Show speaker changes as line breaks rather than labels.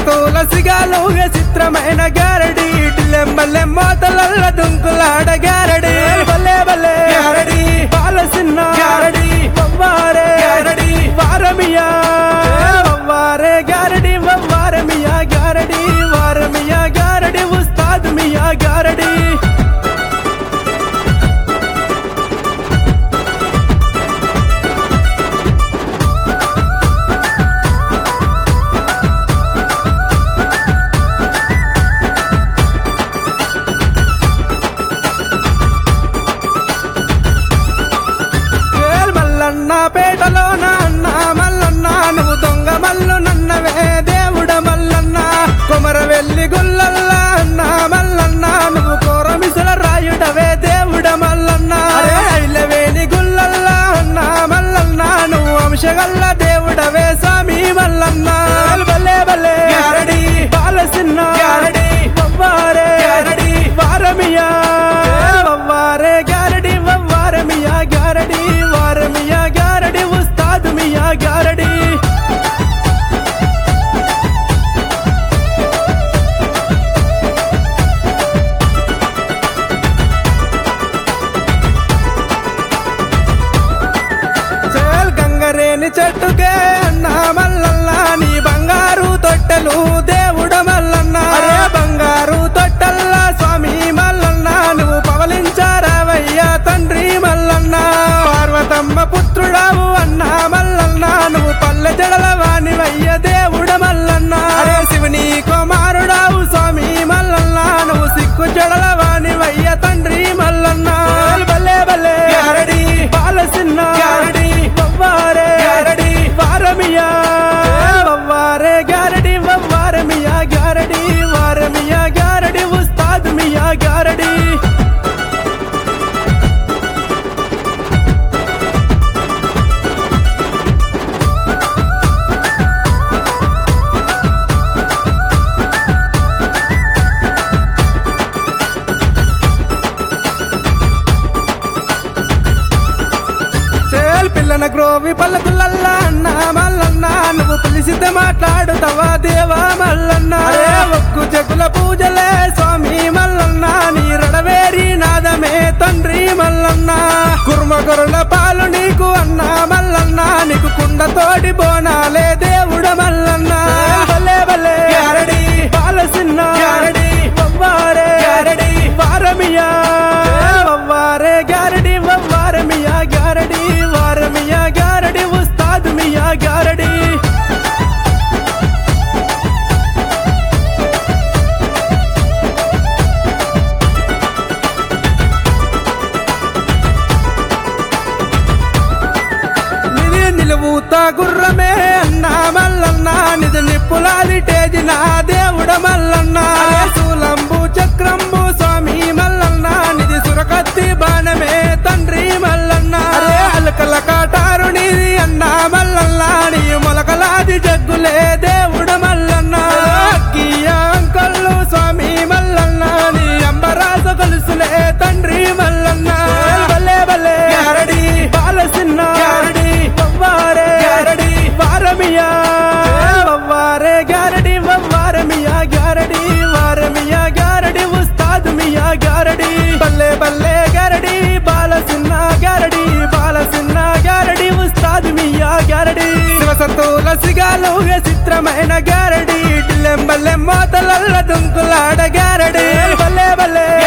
సంతుల సిగాలుగా చిత్రమైన గారడి టిల్లెంబల్లె మోతలల్ల దుంకులాడ గారడి బల్లే బల్లే గారడి బాలసిన్న గారడి వవ్వారే గారడి వారమియా వవ్వారే గారడి వవ్వారమియా గారడి వారమియా గారడి ఉస్తాద్ మియా గారడి ఏల్ మల్లన్న పేటలో అన్న మల్లన్న నువ్వు దొంగ మల్లు నన్నవే దేవుడ మల్లన్న కొమర వెళ్ళి గుల్లల్ల అన్న మల్లన్న నువ్వు కోరమిసల రాయుడవే దేవుడ మల్లన్న ఐలవేని గుల్లల్ల అన్న మల్లన్న నువ్వు అంశగల్ల దేవుడవే స్వామి మల్లన్న బల్లే బల్లే గారడి బాలసిన్న గారడి వవ్వారే గారడి వారమియా వవ్వారే గారడి వవ్వారమియా గారడి వారమియా గారడి ఉస్తాద్ మియా గారడి చేల్ గంగరేని చెట్టుకే అన్న మల్లన్న నీ బంగారు తొట్టెలు దేవుడ మల్లన్న అరే బంగారు తొట్టెల్ల స్వామి మల్లన్న నువ్వు పవలించారావయ్యా తండ్రి మల్లన్న పార్వతమ్మ పుత్రుడావు అన్న మల్లన్న నువ్వు పల్లె జడల వాణివయ్య దేవుడ మల్లన్న అరే శివుని కుమారుడావు స్వామి మల్లన్న నువ్వు సిక్కు జడల వాణివయ్య తండ్రి మల్లన్న బల్లే బల్లే గారడి బాలసిన్న గారడి వవ్వారే గారడి వారమియా వవ్వారే గారడి వవ్వారమియా గారడి వారమియా గారడి ఉస్తాద్ మియా గారడి చేల్ పిల్లన గ్రోవి పల్లకులల్ల అన్న మల్లన్న నువ్వు పిలిచితే మాట్లాడుతావా దేవా మల్లన్న అరే ఒక్కు జగుల పూజలే స్వామి మల్లన్న నీ రడవేరి నాదమే తండ్రి మల్లన్న కుర్మ గొర్రెల పాలు నీకు అన్న మల్లన్న నీకు కుండ తోటి బోనాలే దేవుడ మల్లన్న బల్లే బల్లే గారడి బాలసిన్న గారడి వవ్వారే గారడి వారమియా వవ్వారే గారడి వవ్వారమియా గారడి వారమియా గారడి ఉస్తాద్ మియా గారడి నిధి నిలువుతా గుర్రమే అన్న మల్లన్న నిధి నిప్పులాలి టేజిన దేవుడ మల్లన్న శూలంబు చక్రంబు స్వామి మల్లన్న నిధి సురకత్తి బాణమే తండ్రి మల్లన్న అలకల కాటారు నీది అన్న మల్లన్న నీ మొలకలాది జగ్గులే దేవుడ మల్లన్న అక్కియ అంకల్లు స్వామి మల్లన్న నీ అంబరాస గొలుసులే తండ్రి మల్లన్న బల్లే బల్లే గారడి బాలసిన్న గారడి వవ్వారే గారడి వారమియా వవ్వారే గారడి వవ్వారమియా గారడి వారమియా గారడి ఉస్తాద్ మియా గారడి బల్లే బల్లే గారడి బాలసిన్న గారడి బాలసిన్న గారడి ఉస్తాద్ మియా గారడి శివ సంతుల సిగాలుగా చిత్రమైన గారడి టిల్లెంబల్లె మోతలల్ల దుంకులాడ గారడి బల్లే బల్లే